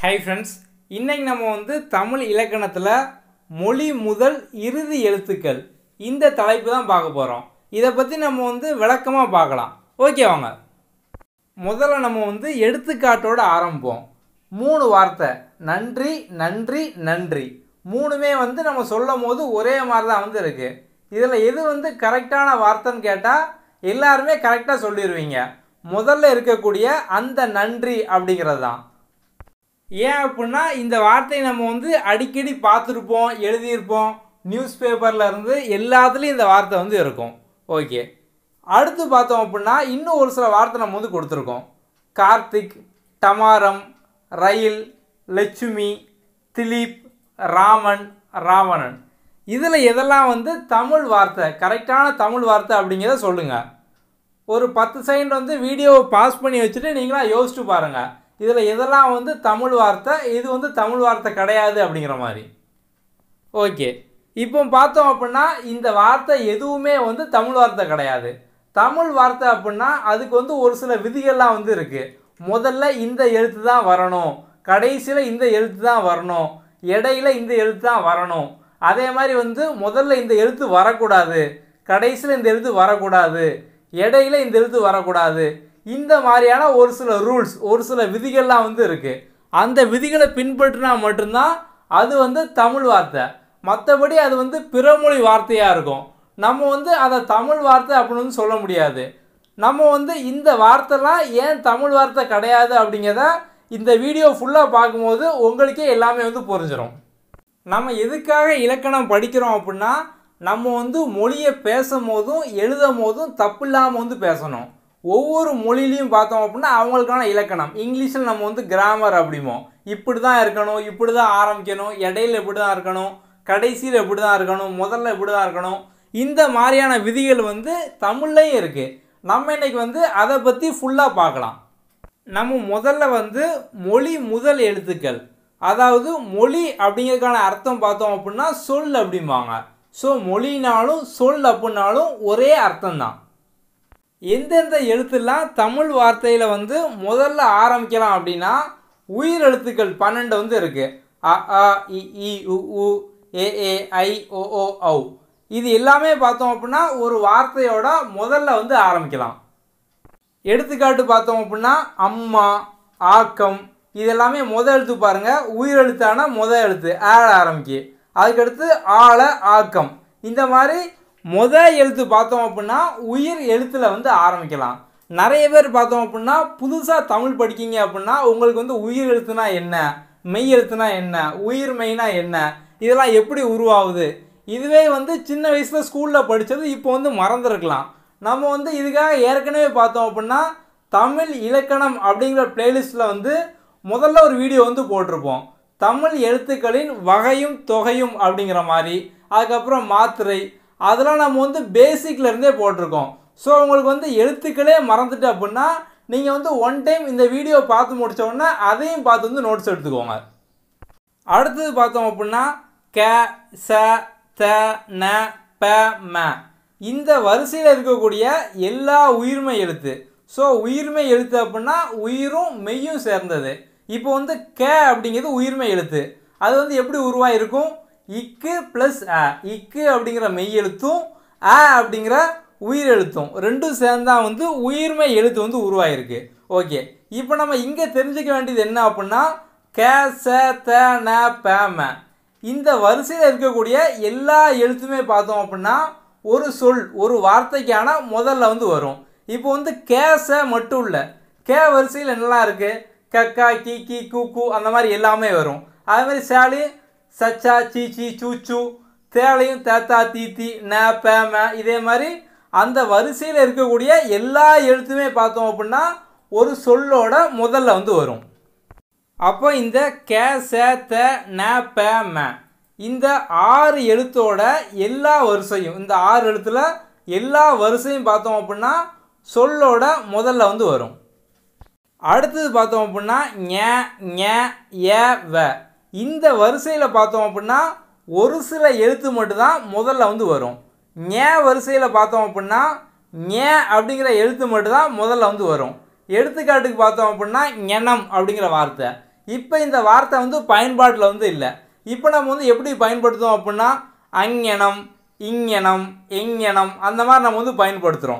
hi friends இன்னைக்கு நம்ம வந்து தமிழ் இலக்கணத்தில் மொழி முதல் இறுதி எழுத்துக்கள் இந்த தலைப்பு தான் பார்க்க போகிறோம் இதை பற்றி நம்ம வந்து விளக்கமாக பார்க்கலாம் ஓகே வாங்க முதல்ல நம்ம வந்து எடுத்துக்காட்டோட ஆரம்பிப்போம் மூணு வார்த்தை நன்றி நன்றி நன்றி மூணுமே வந்து நம்ம சொல்லும் போது ஒரே மாதிரி தான் வந்து இருக்குது இதில் எது வந்து கரெக்டான வார்த்தைன்னு கேட்டால் எல்லாருமே கரெக்டாக சொல்லிடுவீங்க முதல்ல இருக்கக்கூடிய அந்த நன்றி அப்படிங்கிறது தான் ஏன் அப்படின்னா இந்த வார்த்தையை நம்ம வந்து அடிக்கடி பார்த்துருப்போம் எழுதியிருப்போம் நியூஸ் பேப்பரில் இருந்து எல்லாத்துலேயும் இந்த வார்த்தை வந்து இருக்கும் ஓகே அடுத்து பார்த்தோம் அப்படின்னா இன்னும் ஒரு சில வார்த்தை நம்ம வந்து கொடுத்துருக்கோம் கார்த்திக் டமாரம் ரயில் லட்சுமி திலீப் ராமன் ராவணன் இதில் எதெல்லாம் வந்து தமிழ் வார்த்தை கரெக்டான தமிழ் வார்த்தை அப்படிங்கிறத சொல்லுங்கள் ஒரு பத்து செகண்ட் வந்து வீடியோவை பாஸ் பண்ணி வச்சுட்டு நீங்களாம் யோசிச்சு பாருங்கள் இதில் எதெல்லாம் வந்து தமிழ் வார்த்தை இது வந்து தமிழ் வார்த்தை கிடையாது அப்படிங்கிற மாதிரி ஓகே இப்போ பார்த்தோம் அப்படின்னா இந்த வார்த்தை எதுவுமே வந்து தமிழ் வார்த்தை கிடையாது தமிழ் வார்த்தை அப்படின்னா அதுக்கு வந்து ஒரு சில விதிகள்லாம் வந்து இருக்குது முதல்ல இந்த எழுத்து தான் வரணும் கடைசியில் இந்த எழுத்து தான் வரணும் இடையில இந்த எழுத்து தான் வரணும் அதே மாதிரி வந்து முதல்ல இந்த எழுத்து வரக்கூடாது கடைசியில் இந்த எழுத்து வரக்கூடாது இடையில இந்த எழுத்து வரக்கூடாது இந்த மாதிரியான ஒரு சில ரூல்ஸ் ஒரு சில விதிகள்லாம் வந்து இருக்குது அந்த விதிகளை பின்பற்றினா மட்டும்தான் அது வந்து தமிழ் வார்த்தை மற்றபடி அது வந்து பிறமொழி வார்த்தையாக இருக்கும் நம்ம வந்து அதை தமிழ் வார்த்தை அப்படின்னு வந்து சொல்ல முடியாது நம்ம வந்து இந்த வார்த்தைலாம் ஏன் தமிழ் வார்த்தை கிடையாது அப்படிங்கிறத இந்த வீடியோ ஃபுல்லாக பார்க்கும்போது உங்களுக்கே எல்லாமே வந்து புரிஞ்சிடும் நம்ம எதுக்காக இலக்கணம் படிக்கிறோம் அப்படின்னா நம்ம வந்து மொழியை பேசும் போதும் எழுதும் போதும் தப்பு இல்லாமல் வந்து பேசணும் ஒவ்வொரு மொழிலையும் பார்த்தோம் அப்படின்னா அவங்களுக்கான இலக்கணம் இங்கிலீஷில் நம்ம வந்து கிராமர் அப்படிமோ இப்படி தான் இருக்கணும் இப்படி தான் ஆரம்பிக்கணும் இடையில இப்படி தான் இருக்கணும் கடைசியில் இப்படி தான் இருக்கணும் முதல்ல இப்படி தான் இருக்கணும் இந்த மாதிரியான விதிகள் வந்து தமிழ்லையும் இருக்குது நம்ம இன்னைக்கு வந்து அதை பற்றி ஃபுல்லாக பார்க்கலாம் நம்ம முதல்ல வந்து மொழி முதல் எழுத்துக்கள் அதாவது மொழி அப்படிங்கிறதுக்கான அர்த்தம் பார்த்தோம் அப்படின்னா சொல் அப்படிம்பாங்க ஸோ மொழினாலும் சொல் அப்படின்னாலும் ஒரே அர்த்தம் தான் எந்தெந்த எழுத்துலாம் தமிழ் வார்த்தையில் வந்து முதல்ல ஆரம்பிக்கலாம் அப்படின்னா உயிர் எழுத்துக்கள் பன்னெண்டு வந்து இருக்குது அ ஆ இ இ உ உ ஏ ஏ ஐ ஓ ஓ ஔ இது எல்லாமே பார்த்தோம் அப்படின்னா ஒரு வார்த்தையோட முதல்ல வந்து ஆரம்பிக்கலாம் எடுத்துக்காட்டு பார்த்தோம் அப்படின்னா அம்மா ஆக்கம் இது எல்லாமே முத எழுத்து பாருங்கள் உயிரெழுத்தான முத எழுத்து ஆள ஆரம்பிக்கு அதுக்கடுத்து ஆள ஆக்கம் இந்த மாதிரி முத எழுத்து பார்த்தோம் அப்படின்னா உயிர் எழுத்தில் வந்து ஆரம்பிக்கலாம் நிறைய பேர் பார்த்தோம் அப்படின்னா புதுசாக தமிழ் படிக்கீங்க அப்படின்னா உங்களுக்கு வந்து உயிர் எழுத்துனா என்ன மெய் எழுத்துனா என்ன உயிர் மெய்னா என்ன இதெல்லாம் எப்படி உருவாகுது இதுவே வந்து சின்ன வயசில் ஸ்கூலில் படித்தது இப்போ வந்து மறந்துருக்கலாம் நம்ம வந்து இதுக்காக ஏற்கனவே பார்த்தோம் அப்படின்னா தமிழ் இலக்கணம் அப்படிங்கிற பிளேலிஸ்ட்டில் வந்து முதல்ல ஒரு வீடியோ வந்து போட்டிருப்போம் தமிழ் எழுத்துக்களின் வகையும் தொகையும் அப்படிங்கிற மாதிரி அதுக்கப்புறம் மாத்திரை அதெல்லாம் நம்ம வந்து பேசிக்ல இருந்தே போட்டிருக்கோம் ஸோ உங்களுக்கு வந்து எழுத்துக்களே மறந்துட்டு அப்படின்னா நீங்கள் வந்து ஒன் டைம் இந்த வீடியோ பார்த்து முடிச்ச உடனே அதையும் பார்த்து வந்து நோட்ஸ் எடுத்துக்கோங்க அடுத்தது பார்த்தோம் அப்படின்னா க ச த ந ப ம இந்த வரிசையில் இருக்கக்கூடிய எல்லா உயிர்மை எழுத்து ஸோ உயிர்மை எழுத்து அப்படின்னா உயிரும் மெய்யும் சேர்ந்தது இப்போ வந்து க அப்படிங்கிறது உயிர்மை எழுத்து அது வந்து எப்படி உருவாயிருக்கும் இக்கு ப்ளஸ் அ இக்கு அப்படிங்கிற மெய் எழுத்தும் அ அப்படிங்கிற உயிர் எழுத்தும் ரெண்டும் சேர்ந்தா வந்து உயிர்மை எழுத்து வந்து உருவாயிருக்கு ஓகே இப்போ நம்ம இங்கே தெரிஞ்சுக்க வேண்டியது என்ன அப்படின்னா க ச த ந ப ம இந்த வரிசையில் இருக்கக்கூடிய எல்லா எழுத்துமே பார்த்தோம் அப்படின்னா ஒரு சொல் ஒரு வார்த்தைக்கான முதல்ல வந்து வரும் இப்போ வந்து கேச மட்டும் இல்லை கே வரிசையில் என்னெல்லாம் இருக்குது கக்கா கி கி கூ கூ அந்த மாதிரி எல்லாமே வரும் அதே மாதிரி சேலி சச்சா சீச்சி சூச்சு தேலையும் தேத்தா தீத்தி ந ப ம இதே மாதிரி அந்த வரிசையில் இருக்கக்கூடிய எல்லா எழுத்துமே பார்த்தோம் அப்படின்னா ஒரு சொல்லோட முதல்ல வந்து வரும் அப்போ இந்த கே ச த ந ப ம இந்த ஆறு எழுத்தோட எல்லா வரிசையும் இந்த ஆறு எழுத்துல எல்லா வரிசையும் பார்த்தோம் அப்படின்னா சொல்லோட முதல்ல வந்து வரும் அடுத்தது பார்த்தோம் அப்படின்னா ஞ ஞ ஏ வ இந்த வரிசையில் பார்த்தோம் அப்படின்னா ஒரு சில எழுத்து மட்டும்தான் முதல்ல வந்து வரும் ஞ வரிசையில் பார்த்தோம் அப்படின்னா ஞ அப்படிங்கிற எழுத்து மட்டும்தான் முதல்ல வந்து வரும் எடுத்துக்காட்டுக்கு பார்த்தோம் அப்படின்னா ஞனம் அப்படிங்கிற வார்த்தை இப்போ இந்த வார்த்தை வந்து பயன்பாட்டில் வந்து இல்லை இப்போ நம்ம வந்து எப்படி பயன்படுத்துவோம் அப்படின்னா அங்ஙனம் இங்ஙனம் எங்ஞனம் அந்த மாதிரி நம்ம வந்து பயன்படுத்துகிறோம்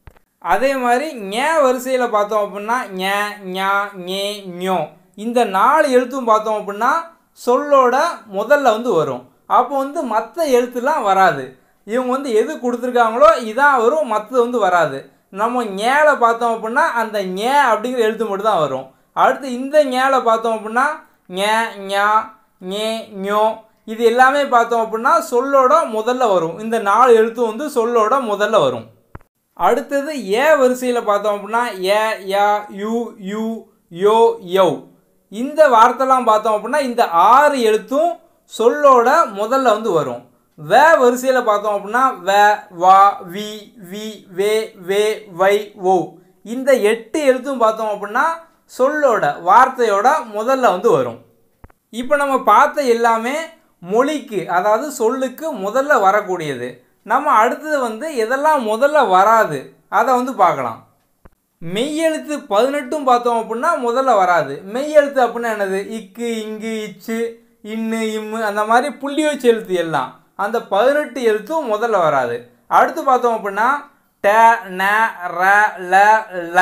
அதே மாதிரி ஞ வரிசையில் பார்த்தோம் அப்படின்னா ஞ ஞா ஞே ஞோ இந்த நாலு எழுத்தும் பார்த்தோம் அப்படின்னா சொல்லோட முதல்ல வந்து வரும் அப்போ வந்து மற்ற எழுத்துலாம் வராது இவங்க வந்து எது கொடுத்துருக்காங்களோ இதான் வரும் மற்றது வந்து வராது நம்ம ஞேல பார்த்தோம் அப்படின்னா அந்த ஞே அப்படிங்கிற எழுத்து மட்டும் தான் வரும் அடுத்து இந்த ஞேல பார்த்தோம் அப்படின்னா ஞ ஞா ஞே ஞோ இது எல்லாமே பார்த்தோம் அப்படின்னா சொல்லோட முதல்ல வரும் இந்த நாலு எழுத்தும் வந்து சொல்லோட முதல்ல வரும் அடுத்தது ஏ வரிசையில் பார்த்தோம் அப்படின்னா ஏ யா யு யு யோ யௌ இந்த வார்த்தைலாம் பார்த்தோம் அப்படின்னா இந்த ஆறு எழுத்தும் சொல்லோட முதல்ல வந்து வரும் வே வரிசையில் பார்த்தோம் அப்படின்னா வே வா வி வி வே வே வை ஓ இந்த எட்டு எழுத்தும் பார்த்தோம் அப்படின்னா சொல்லோட வார்த்தையோட முதல்ல வந்து வரும் இப்போ நம்ம பார்த்த எல்லாமே மொழிக்கு அதாவது சொல்லுக்கு முதல்ல வரக்கூடியது நம்ம அடுத்தது வந்து எதெல்லாம் முதல்ல வராது அதை வந்து பார்க்கலாம் மெய்யெழுத்து பதினெட்டும் பார்த்தோம் அப்படின்னா முதல்ல வராது மெய்யெழுத்து அப்படின்னா என்னது இக்கு இங்கு இச்சு இன்னு இம்மு அந்த மாதிரி புள்ளி வச்சு எழுத்து எல்லாம் அந்த பதினெட்டு எழுத்தும் முதல்ல வராது அடுத்து பார்த்தோம் அப்படின்னா ட ந ர ல ல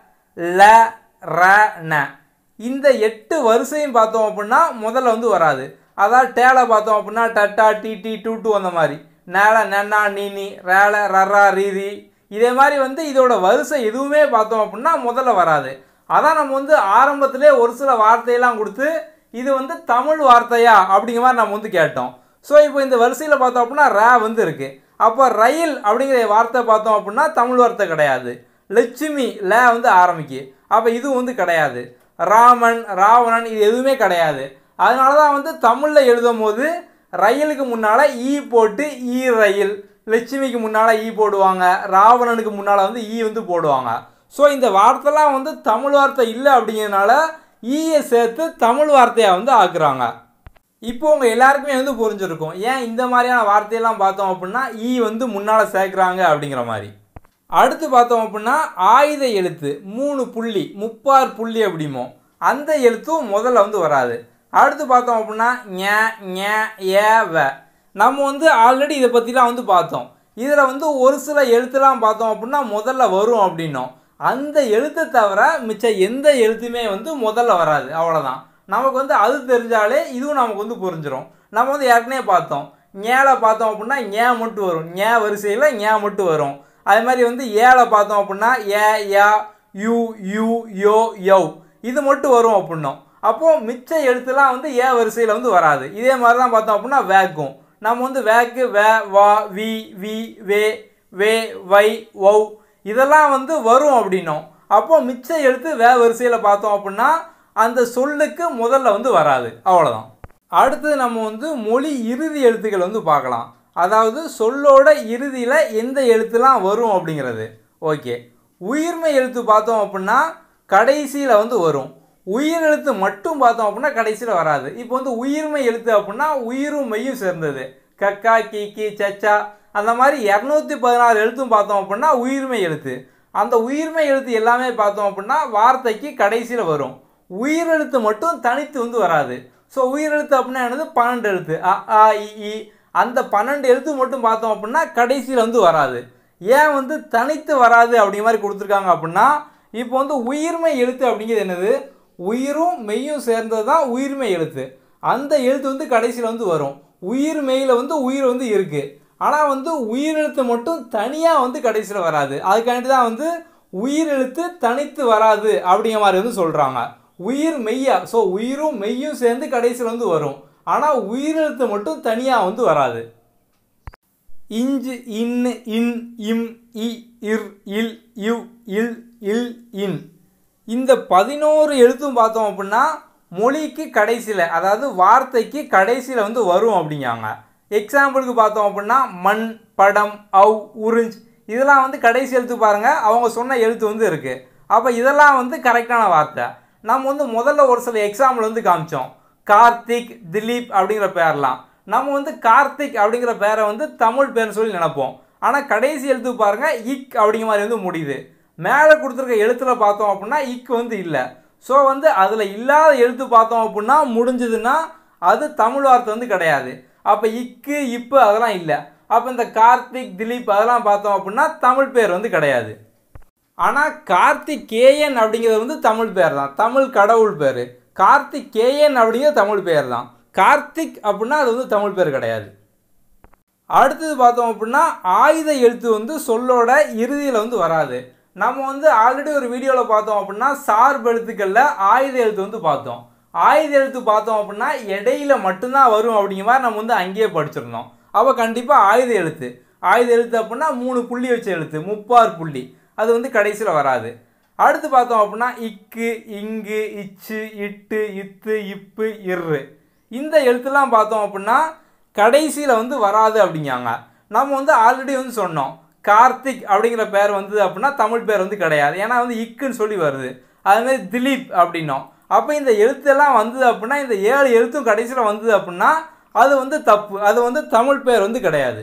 ல ர ந இந்த எட்டு வரிசையும் பார்த்தோம் அப்படின்னா முதல்ல வந்து வராது அதாவது டேல பார்த்தோம் அப்படின்னா டட்டா டி டி டூ டூ அந்த மாதிரி நேல நன்னா நீனி ரேல ரரா ரீரி இதே மாதிரி வந்து இதோட வரிசை எதுவுமே பார்த்தோம் அப்படின்னா முதல்ல வராது அதான் நம்ம வந்து ஆரம்பத்திலே ஒரு சில வார்த்தையெல்லாம் கொடுத்து இது வந்து தமிழ் வார்த்தையா அப்படிங்கிற மாதிரி நம்ம வந்து கேட்டோம் ஸோ இப்போ இந்த வரிசையில் பார்த்தோம் அப்படின்னா ரே வந்து இருக்குது அப்போ ரயில் அப்படிங்கிற வார்த்தை பார்த்தோம் அப்படின்னா தமிழ் வார்த்தை கிடையாது லட்சுமி ல வந்து ஆரம்பிக்கு அப்போ இது வந்து கிடையாது ராமன் ராவணன் இது எதுவுமே கிடையாது அதனால தான் வந்து தமிழில் எழுதும் போது ரயிலுக்கு முன்னால் ஈ போட்டு ஈ ரயில் லட்சுமிக்கு முன்னால் ஈ போடுவாங்க ராவணனுக்கு முன்னால் வந்து ஈ வந்து போடுவாங்க ஸோ இந்த வார்த்தைலாம் வந்து தமிழ் வார்த்தை இல்லை அப்படிங்கிறதுனால ஈயை சேர்த்து தமிழ் வார்த்தையாக வந்து ஆக்குறாங்க இப்போ உங்கள் எல்லாருக்குமே வந்து புரிஞ்சிருக்கும் ஏன் இந்த மாதிரியான வார்த்தையெல்லாம் பார்த்தோம் அப்படின்னா ஈ வந்து முன்னால் சேர்க்குறாங்க அப்படிங்கிற மாதிரி அடுத்து பார்த்தோம் அப்படின்னா ஆயுத எழுத்து மூணு புள்ளி முப்பார் புள்ளி அப்படிமோ அந்த எழுத்தும் முதல்ல வந்து வராது அடுத்து பார்த்தோம் அப்படின்னா ஞ ஞ ஏ வ நம்ம வந்து ஆல்ரெடி இதை பற்றிலாம் வந்து பார்த்தோம் இதில் வந்து ஒரு சில எழுத்துலாம் பார்த்தோம் அப்படின்னா முதல்ல வரும் அப்படின்னோம் அந்த எழுத்தை தவிர மிச்ச எந்த எழுத்துமே வந்து முதல்ல வராது அவ்வளோதான் நமக்கு வந்து அது தெரிஞ்சாலே இதுவும் நமக்கு வந்து புரிஞ்சிடும் நம்ம வந்து ஏற்கனவே பார்த்தோம் ஞேல பார்த்தோம் அப்படின்னா ஞே மட்டும் வரும் ஞே வரிசையில் ஞே மட்டும் வரும் அதே மாதிரி வந்து ஏல பார்த்தோம் அப்படின்னா ஏ யா யூ யூ யோ யௌ இது மட்டும் வரும் அப்படின்னோம் அப்போது மிச்ச எழுத்துலாம் வந்து ஏ வரிசையில் வந்து வராது இதே மாதிரி தான் பார்த்தோம் அப்படின்னா வேக்கும் நம்ம வந்து வேக்கு வே வா வி வி வே வே வை ஒவ் இதெல்லாம் வந்து வரும் அப்படின்னோம் அப்போ மிச்ச எழுத்து வே வரிசையில் பார்த்தோம் அப்படின்னா அந்த சொல்லுக்கு முதல்ல வந்து வராது அவ்வளோதான் அடுத்தது நம்ம வந்து மொழி இறுதி எழுத்துக்கள் வந்து பார்க்கலாம் அதாவது சொல்லோட இறுதியில் எந்த எழுத்துலாம் வரும் அப்படிங்கிறது ஓகே உயிர்மை எழுத்து பார்த்தோம் அப்படின்னா கடைசியில் வந்து வரும் உயிர் எழுத்து மட்டும் பார்த்தோம் அப்படின்னா கடைசியில் வராது இப்போ வந்து உயிர்மை எழுத்து அப்படின்னா உயிரும் மெய்யும் சேர்ந்தது கக்கா கீக்கி சச்சா அந்த மாதிரி இரநூத்தி பதினாறு எழுத்தும் பார்த்தோம் அப்படின்னா உயிர்மை எழுத்து அந்த உயிர்மை எழுத்து எல்லாமே பார்த்தோம் அப்படின்னா வார்த்தைக்கு கடைசியில் வரும் உயிரெழுத்து மட்டும் தனித்து வந்து வராது ஸோ உயிரெழுத்து அப்படின்னா என்னது பன்னெண்டு எழுத்து அ ஆ இ ஈ அந்த பன்னெண்டு எழுத்து மட்டும் பார்த்தோம் அப்படின்னா கடைசியில் வந்து வராது ஏன் வந்து தனித்து வராது அப்படிங்கிற மாதிரி கொடுத்துருக்காங்க அப்படின்னா இப்போ வந்து உயிர்மை எழுத்து அப்படிங்கிறது என்னது உயிரும் மெய்யும் சேர்ந்தது தான் உயிர்மை எழுத்து அந்த எழுத்து வந்து கடைசியில் வந்து வரும் உயிர் மெய்யில் வந்து உயிர் வந்து இருக்குது ஆனால் வந்து உயிரெழுத்து மட்டும் தனியாக வந்து கடைசியில் வராது அதுக்காண்டி தான் வந்து உயிரெழுத்து தனித்து வராது அப்படிங்கிற மாதிரி வந்து சொல்கிறாங்க உயிர் மெய்யா ஸோ உயிரும் மெய்யும் சேர்ந்து கடைசியில் வந்து வரும் ஆனால் உயிரெழுத்து மட்டும் தனியாக வந்து வராது இஞ்சு இன்னு இன் இம் இ இர் இல் இவ் இல் இல் இன் இந்த பதினோரு எழுத்தும் பார்த்தோம் அப்படின்னா மொழிக்கு கடைசியில் அதாவது வார்த்தைக்கு கடைசியில் வந்து வரும் அப்படிங்காங்க எக்ஸாம்பிளுக்கு பார்த்தோம் அப்படின்னா மண் படம் அவ் உறிஞ்ச் இதெல்லாம் வந்து கடைசி எழுத்து பாருங்கள் அவங்க சொன்ன எழுத்து வந்து இருக்குது அப்போ இதெல்லாம் வந்து கரெக்டான வார்த்தை நம்ம வந்து முதல்ல ஒரு சில எக்ஸாம்பிள் வந்து காமிச்சோம் கார்த்திக் திலீப் அப்படிங்கிற பேர்லாம் நம்ம வந்து கார்த்திக் அப்படிங்கிற பேரை வந்து தமிழ் பேர்னு சொல்லி நினைப்போம் ஆனால் கடைசி எழுத்து பாருங்கள் இக் அப்படிங்கிற மாதிரி வந்து முடியுது மேலே கொடுத்துருக்க எழுத்துல பார்த்தோம் அப்படின்னா இக் வந்து இல்லை ஸோ வந்து அதில் இல்லாத எழுத்து பார்த்தோம் அப்படின்னா முடிஞ்சதுன்னா அது தமிழ் வார்த்தை வந்து கிடையாது அப்போ இக்கு இப்பு அதெல்லாம் இல்லை அப்போ இந்த கார்த்திக் திலீப் அதெல்லாம் பார்த்தோம் அப்படின்னா தமிழ் பேர் வந்து கிடையாது ஆனால் கார்த்திகேயன் அப்படிங்கிறது வந்து தமிழ் பேர் தான் தமிழ் கடவுள் பேர் கார்த்திகேயன் அப்படிங்கிறது தமிழ் பேர் தான் கார்த்திக் அப்படின்னா அது வந்து தமிழ் பேர் கிடையாது அடுத்தது பார்த்தோம் அப்படின்னா ஆயுத எழுத்து வந்து சொல்லோட இறுதியில் வந்து வராது நம்ம வந்து ஆல்ரெடி ஒரு வீடியோவில் பார்த்தோம் அப்படின்னா சார்பு எழுத்துக்களில் ஆயுத எழுத்து வந்து பார்த்தோம் ஆயுத எழுத்து பார்த்தோம் அப்படின்னா இடையில மட்டும்தான் வரும் அப்படிங்கிற மாதிரி நம்ம வந்து அங்கேயே படிச்சிருந்தோம் அப்போ கண்டிப்பாக ஆயுத எழுத்து ஆயுத எழுத்து அப்படின்னா மூணு புள்ளி வச்ச எழுத்து முப்பார் புள்ளி அது வந்து கடைசியில் வராது அடுத்து பார்த்தோம் அப்படின்னா இக்கு இங்கு இச்சு இட்டு இத்து இப்பு இரு இந்த எழுத்துலாம் பார்த்தோம் அப்படின்னா கடைசியில் வந்து வராது அப்படிங்காங்க நம்ம வந்து ஆல்ரெடி வந்து சொன்னோம் கார்த்திக் அப்படிங்கிற பேர் வந்தது அப்படின்னா தமிழ் பேர் வந்து கிடையாது ஏன்னா வந்து இக்குன்னு சொல்லி வருது அதுமாதிரி திலீப் அப்படின்னோம் அப்போ இந்த எழுத்தெல்லாம் வந்தது அப்படின்னா இந்த ஏழு எழுத்தும் கடைசியில் வந்தது அப்படின்னா அது வந்து தப்பு அது வந்து தமிழ் பேர் வந்து கிடையாது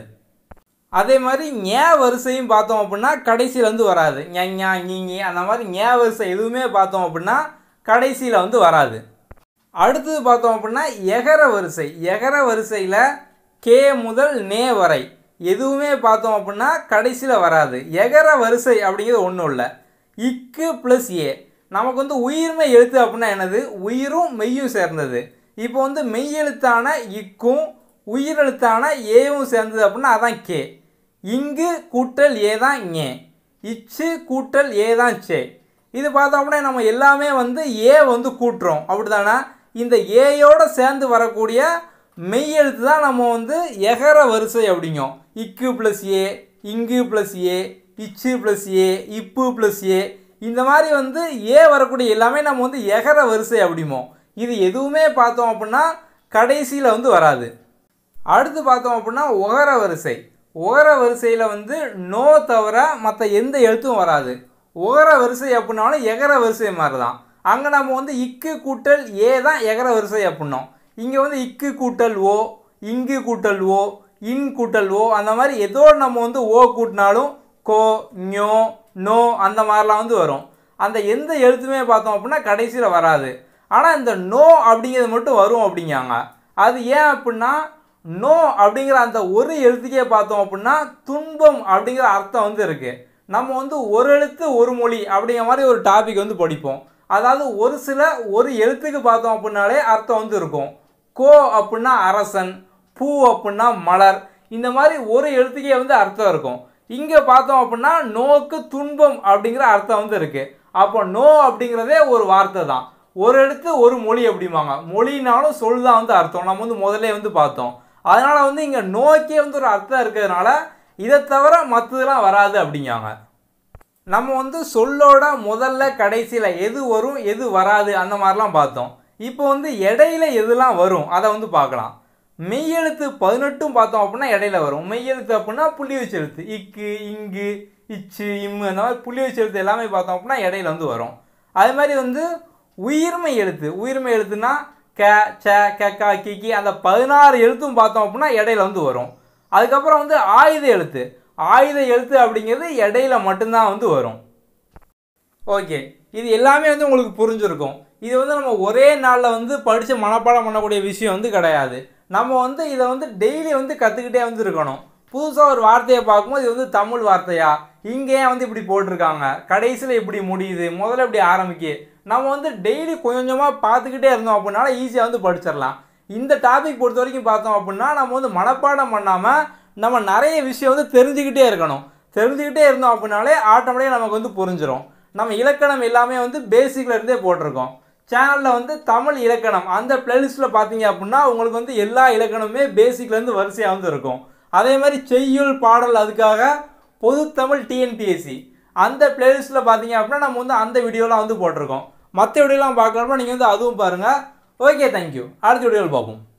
அதே மாதிரி ஞே வரிசையும் பார்த்தோம் அப்படின்னா கடைசியில் வந்து வராது ஞா நீங்கி அந்த மாதிரி ஞே வரிசை எதுவுமே பார்த்தோம் அப்படின்னா கடைசியில் வந்து வராது அடுத்தது பார்த்தோம் அப்படின்னா எகர வரிசை எகர வரிசையில் கே முதல் நே வரை எதுவுமே பார்த்தோம் அப்படின்னா கடைசியில் வராது எகர வரிசை அப்படிங்கிறது ஒன்றும் இல்லை இக்கு ப்ளஸ் ஏ நமக்கு வந்து உயிர்மை எழுத்து அப்படின்னா என்னது உயிரும் மெய்யும் சேர்ந்தது இப்போ வந்து மெய் எழுத்தான இக்கும் உயிரெழுத்தான ஏவும் சேர்ந்தது அப்படின்னா அதான் கே இங்கு கூட்டல் ஏ தான் ஞே இச்சு கூட்டல் ஏ தான் சே இது பார்த்தோம் அப்படின்னா நம்ம எல்லாமே வந்து ஏ வந்து கூட்டுறோம் அப்படிதானே இந்த ஏயோட சேர்ந்து வரக்கூடிய மெய் எழுத்து தான் நம்ம வந்து எகர வரிசை அப்படிங்கும் இக்கு ப்ளஸ் ஏ இங்கு ப்ளஸ் ஏ இச்சு ப்ளஸ் ஏ இப்பு ப்ளஸ் ஏ இந்த மாதிரி வந்து ஏ வரக்கூடிய எல்லாமே நம்ம வந்து எகர வரிசை அப்படிமோ இது எதுவுமே பார்த்தோம் அப்படின்னா கடைசியில் வந்து வராது அடுத்து பார்த்தோம் அப்படின்னா உகர வரிசை உகர வரிசையில் வந்து நோ தவிர மற்ற எந்த எழுத்தும் வராது உகர வரிசை அப்படின்னாலும் எகர வரிசை மாதிரி தான் அங்கே நம்ம வந்து இக்கு கூட்டல் ஏ தான் எகர வரிசை அப்படின்னோம் இங்கே வந்து இக்கு கூட்டல் ஓ இங்கு கூட்டல் ஓ இன் கூட்டல் ஓ அந்த மாதிரி ஏதோ நம்ம வந்து ஓ கூட்டினாலும் கோ ஞோ நோ அந்த மாதிரிலாம் வந்து வரும் அந்த எந்த எழுத்துமே பார்த்தோம் அப்படின்னா கடைசியில் வராது ஆனால் இந்த நோ அப்படிங்கிறது மட்டும் வரும் அப்படிங்காங்க அது ஏன் அப்படின்னா நோ அப்படிங்கிற அந்த ஒரு எழுத்துக்கே பார்த்தோம் அப்படின்னா துன்பம் அப்படிங்கிற அர்த்தம் வந்து இருக்குது நம்ம வந்து ஒரு எழுத்து ஒரு மொழி அப்படிங்கிற மாதிரி ஒரு டாபிக் வந்து படிப்போம் அதாவது ஒரு சில ஒரு எழுத்துக்கு பார்த்தோம் அப்படின்னாலே அர்த்தம் வந்து இருக்கும் கோ அப்படின்னா அரசன் பூ அப்படின்னா மலர் இந்த மாதிரி ஒரு எழுத்துக்கே வந்து அர்த்தம் இருக்கும் இங்கே பார்த்தோம் அப்படின்னா நோக்கு துன்பம் அப்படிங்கிற அர்த்தம் வந்து இருக்குது அப்போ நோ அப்படிங்கிறதே ஒரு வார்த்தை தான் ஒரு எழுத்து ஒரு மொழி அப்படிம்பாங்க மொழினாலும் சொல் தான் வந்து அர்த்தம் நம்ம வந்து முதல்ல வந்து பார்த்தோம் அதனால் வந்து இங்கே நோக்கே வந்து ஒரு அர்த்தம் இருக்கிறதுனால இதை தவிர மற்றதெல்லாம் வராது அப்படிங்காங்க நம்ம வந்து சொல்லோட முதல்ல கடைசியில் எது வரும் எது வராது அந்த மாதிரிலாம் பார்த்தோம் இப்போ வந்து இடையில எதுலாம் வரும் அதை வந்து பார்க்கலாம் மெய்யெழுத்து பதினெட்டும் பார்த்தோம் அப்படின்னா இடையில வரும் மெய்யெழுத்து அப்படின்னா புள்ளி வச்சு எழுத்து இக்கு இங்கு இச்சு இம்மு அந்த மாதிரி புள்ளி வச்சு எழுத்து எல்லாமே பார்த்தோம் அப்படின்னா இடையில வந்து வரும் அதே மாதிரி வந்து உயிர்மை எழுத்து உயிர்மை எழுத்துனா க ச க க கிக்கி அந்த பதினாறு எழுத்தும் பார்த்தோம் அப்படின்னா இடையில வந்து வரும் அதுக்கப்புறம் வந்து ஆயுத எழுத்து ஆயுத எழுத்து அப்படிங்கிறது இடையில மட்டும்தான் வந்து வரும் ஓகே இது எல்லாமே வந்து உங்களுக்கு புரிஞ்சிருக்கும் இது வந்து நம்ம ஒரே நாளில் வந்து படித்து மனப்பாடம் பண்ணக்கூடிய விஷயம் வந்து கிடையாது நம்ம வந்து இதை வந்து டெய்லி வந்து கற்றுக்கிட்டே வந்து இருக்கணும் புதுசாக ஒரு வார்த்தையை பார்க்கும்போது இது வந்து தமிழ் வார்த்தையா இங்கே ஏன் வந்து இப்படி போட்டிருக்காங்க கடைசியில் இப்படி முடியுது முதல்ல இப்படி ஆரம்பிக்கு நம்ம வந்து டெய்லி கொஞ்சம் கொஞ்சமாக பார்த்துக்கிட்டே இருந்தோம் அப்படின்னால ஈஸியாக வந்து படிச்சிடலாம் இந்த டாபிக் பொறுத்த வரைக்கும் பார்த்தோம் அப்படின்னா நம்ம வந்து மனப்பாடம் பண்ணாமல் நம்ம நிறைய விஷயம் வந்து தெரிஞ்சுக்கிட்டே இருக்கணும் தெரிஞ்சுக்கிட்டே இருந்தோம் அப்படின்னாலே ஆட்டோமேட்டிக்காக நமக்கு வந்து புரிஞ்சிடும் நம்ம இலக்கணம் எல்லாமே வந்து பேசிக்ல இருந்தே போட்டிருக்கோம் சேனலில் வந்து தமிழ் இலக்கணம் அந்த பிளேலிஸ்ட்டில் பார்த்தீங்க அப்படின்னா உங்களுக்கு வந்து எல்லா இலக்கணமுமே பேசிக்லேருந்து வரிசையாக வந்து இருக்கும் அதே மாதிரி செய்யுள் பாடல் அதுக்காக பொதுத்தமிழ் டிஎன்பிஎஸ்சி அந்த பிளேலிஸ்ட்டில் பார்த்தீங்க அப்படின்னா நம்ம வந்து அந்த வீடியோலாம் வந்து போட்டிருக்கோம் மற்ற வீடியோலாம் பார்க்கணும்னா நீங்கள் வந்து அதுவும் பாருங்கள் ஓகே தேங்க்யூ அடுத்த வீடியோவில் பார்ப்போம்